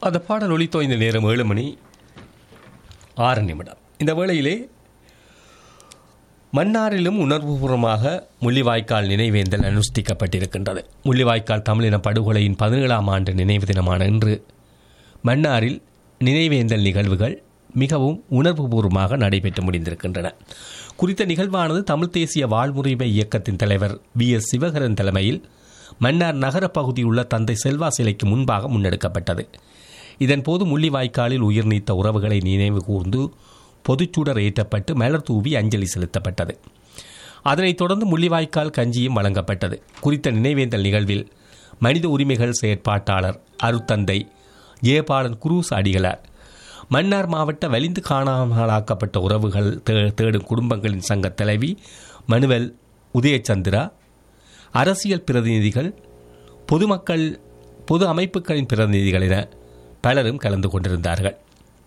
அந்த பாடல் ஒலித்தோ இந்த நேரம் ஏழு மணி ஆறு நிமிடம் இந்த வேளையிலே மன்னாரிலும் உணர்வுபூர்வமாக முள்ளிவாய்க்கால் நினைவேந்தல் அனுஷ்டிக்கப்பட்டிருக்கின்றது முள்ளிவாய்க்கால் தமிழின படுகொலையின் பதினேழாம் ஆண்டு நினைவு தினமான இன்று மன்னாரில் நினைவேந்தல் நிகழ்வுகள் மிகவும் உணர்வுபூர்வமாக நடைபெற்று முடிந்திருக்கின்றன குறித்த நிகழ்வானது தமிழ் தேசிய வாழ்முறைமை இயக்கத்தின் தலைவர் வி எஸ் சிவகரன் தலைமையில் மன்னார் நகரப் பகுதியுள்ள தந்தை செல்வா சிலைக்கு முன்பாக முன்னெடுக்கப்பட்டது இதன்போது முள்ளிவாய்க்காலில் உயிர் நீத்த உறவுகளை நினைவு கூர்ந்து பொதுச்சுடர் ஏற்றப்பட்டு மலர் தூவி அஞ்சலி செலுத்தப்பட்டது அதனைத் தொடர்ந்து முள்ளிவாய்க்கால் கஞ்சியும் வழங்கப்பட்டது குறித்த நினைவேந்தல் நிகழ்வில் மனித உரிமைகள் செயற்பாட்டாளர் அருத்தந்தை ஜெயபாலன் குரூஸ் அடிகளார் மன்னார் மாவட்ட வலிந்து காணாமலாக்கப்பட்ட உறவுகள் தே- தேடும் குடும்பங்களின் சங்க தலைவி மனுவல் உதயச்சந்திரா அரசியல் பிரதிநிதிகள் பொதுமக்கள் பொது அமைப்புகளின் பிரதிநிதிகள் என பலரும் கலந்து கொண்டிருந்தார்கள்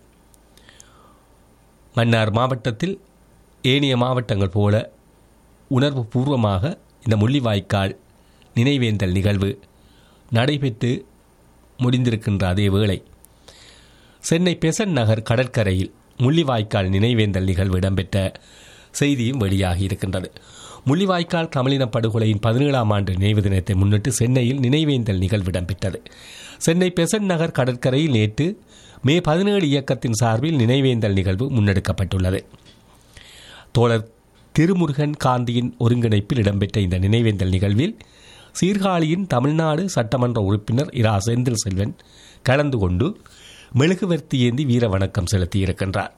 மன்னார் மாவட்டத்தில் ஏனைய மாவட்டங்கள் போல உணர்வு பூர்வமாக இந்த முள்ளிவாய்க்கால் நினைவேந்தல் நிகழ்வு நடைபெற்று முடிந்திருக்கின்ற அதே வேளை சென்னை பெசன் நகர் கடற்கரையில் முள்ளிவாய்க்கால் நினைவேந்தல் நிகழ்வு இடம்பெற்ற செய்தியும் வெளியாகி இருக்கின்றது முள்ளிவாய்க்கால் தமிழின படுகொலையின் பதினேழாம் ஆண்டு நினைவு தினத்தை முன்னிட்டு சென்னையில் நினைவேந்தல் நிகழ்வு இடம்பெற்றது சென்னை பெசன் நகர் கடற்கரையில் நேற்று மே பதினேழு இயக்கத்தின் சார்பில் நினைவேந்தல் நிகழ்வு முன்னெடுக்கப்பட்டுள்ளது தோழர் திருமுருகன் காந்தியின் ஒருங்கிணைப்பில் இடம்பெற்ற இந்த நினைவேந்தல் நிகழ்வில் சீர்காழியின் தமிழ்நாடு சட்டமன்ற உறுப்பினர் இரா செந்தில் செல்வன் கலந்து கொண்டு மெழுகுவர்த்தி ஏந்தி வீர வணக்கம் செலுத்தியிருக்கின்றார்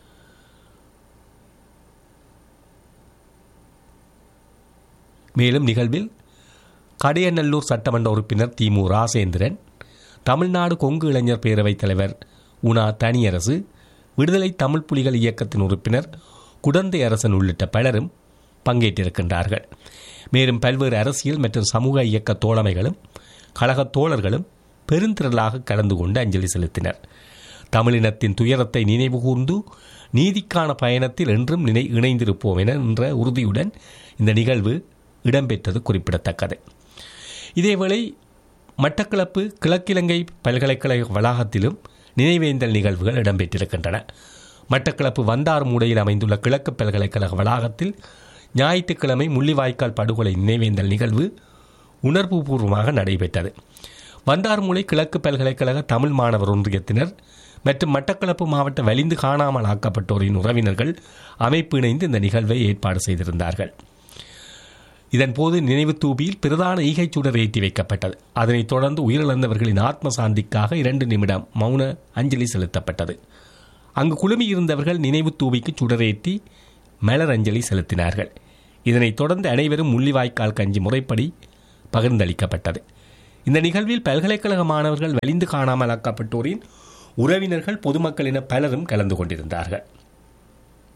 மேலும் நிகழ்வில் கடையநல்லூர் சட்டமன்ற உறுப்பினர் திமு ராசேந்திரன் தமிழ்நாடு கொங்கு இளைஞர் பேரவைத் தலைவர் உனா தனியரசு விடுதலை தமிழ் புலிகள் இயக்கத்தின் உறுப்பினர் குடந்தை அரசன் உள்ளிட்ட பலரும் பங்கேற்றிருக்கின்றார்கள் மேலும் பல்வேறு அரசியல் மற்றும் சமூக இயக்க தோழமைகளும் கழகத் தோழர்களும் பெருந்திரளாக கலந்து கொண்டு அஞ்சலி செலுத்தினர் தமிழினத்தின் துயரத்தை நினைவுகூர்ந்து நீதிக்கான பயணத்தில் என்றும் நினை இணைந்திருப்போம் என என்ற உறுதியுடன் இந்த நிகழ்வு இடம்பெற்றது குறிப்பிடத்தக்கது இதேவேளை மட்டக்களப்பு கிழக்கிலங்கை பல்கலைக்கழக வளாகத்திலும் நினைவேந்தல் நிகழ்வுகள் இடம்பெற்றிருக்கின்றன மட்டக்களப்பு வந்தார் மூடையில் அமைந்துள்ள கிழக்கு பல்கலைக்கழக வளாகத்தில் ஞாயிற்றுக்கிழமை முள்ளிவாய்க்கால் படுகொலை நினைவேந்தல் நிகழ்வு உணர்வுபூர்வமாக நடைபெற்றது வந்தார்மூலை கிழக்கு பல்கலைக்கழக தமிழ் மாணவர் ஒன்றியத்தினர் மற்றும் மட்டக்களப்பு மாவட்ட வலிந்து காணாமல் ஆக்கப்பட்டோரின் உறவினர்கள் அமைப்பு இணைந்து இந்த நிகழ்வை ஏற்பாடு செய்திருந்தார்கள் இதன்போது நினைவு தூபியில் பிரதான ஈகைச் சுடர் ஏற்றி வைக்கப்பட்டது அதனைத் தொடர்ந்து உயிரிழந்தவர்களின் ஆத்ம சாந்திக்காக இரண்டு நிமிடம் மௌன அஞ்சலி செலுத்தப்பட்டது அங்கு குழுமியிருந்தவர்கள் நினைவு தூபிக்கு சுடரேற்றி மலர் அஞ்சலி செலுத்தினார்கள் இதனைத் தொடர்ந்து அனைவரும் முள்ளிவாய்க்கால் கஞ்சி முறைப்படி பகிர்ந்தளிக்கப்பட்டது இந்த நிகழ்வில் பல்கலைக்கழக மாணவர்கள் வலிந்து காணாமல் ஆக்கப்பட்டோரின் உறவினர்கள் பொதுமக்கள் என பலரும் கலந்து கொண்டிருந்தார்கள்